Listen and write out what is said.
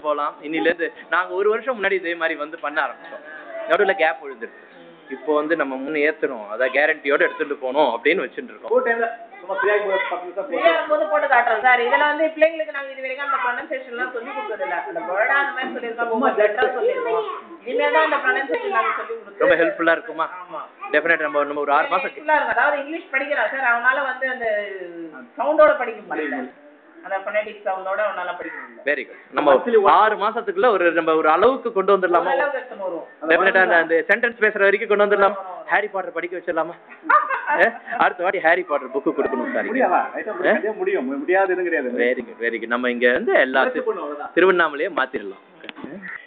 போகலாம் இன்னிலேருந்து நாங்க ஒரு வருஷம் முன்னாடி இதே மாதிரி வந்து பண்ண ஆரம்பிச்சோம் நடுவில் கேப் விழுந்துருச்சு இப்போ வந்து நம்ம முன்ன ஏத்தணும் அதான் கேரண்டியோட எடுத்துட்டு போகணும் அப்படின்னு வச்சுட்டு இருக்கோம் ஒரு டைம்ல சும்மா ஃப்ரீயா பத்து நிமிஷம் ஃப்ரீயா இருக்கும்போது போட்டு காட்டுறோம் சார் இதுல வந்து பிள்ளைங்களுக்கு நாங்க இது வரைக்கும் அந்த ப்ரொனன்சியேஷன் எல்லாம் சொல்லி கொடுத்தது இல்ல அந்த வேர்டா அந்த மாதிரி சொல்லியிருக்கோம் ரொம்ப பெட்டரா சொல்லியிருக்கோம் இனிமேல் தான் அந்த ப்ரொனன்சியேஷன் நாங்க சொல்லி கொடுத்து ரொம்ப ஹெல்ப்ஃபுல்லா இருக்குமா ஆமா டெஃபினட் நம்ம நம்ம ஒரு ஆறு மாசம் Useful-ஆ இருக்கும் அதாவது இங்கிலீஷ் படிக்கிறான் சார் அவனால வந்து அந்த சவுண்டோட படிக்க முடியல அந்த ஃபொனடிக் சவுண்டோட அவனால படிக்க முடியல வெரி குட் நம்ம ஆறு மாசத்துக்குள்ள ஒரு நம்ம ஒரு அளவுக்கு கொண்டு வந்துடலாமா ஓரளவுக்கு எடுத்துன்னு வருவோம் டெஃபினட்டா அந்த அந்த சென்டென்ஸ் பேசுற வரைக்கும் கொண்டு வந்துடலாமா ஹாரி பாட்டர் படிக்க வச்சிடலாமா ஏ? அடுத்த வாட்டி ஹாரி பாட்டர் புக்கு கொடுக்கணும் சார் முடியாதா ரைட்டா முடியும் முடியும் முடியாதுன்னு கிடையாது வெரி குட் வெரி குட் நம்ம இங்க வந்து எல்லா பொண்ணு அவ்வளவுதான் திருவண்ணாமலையே மாத்திரலாம்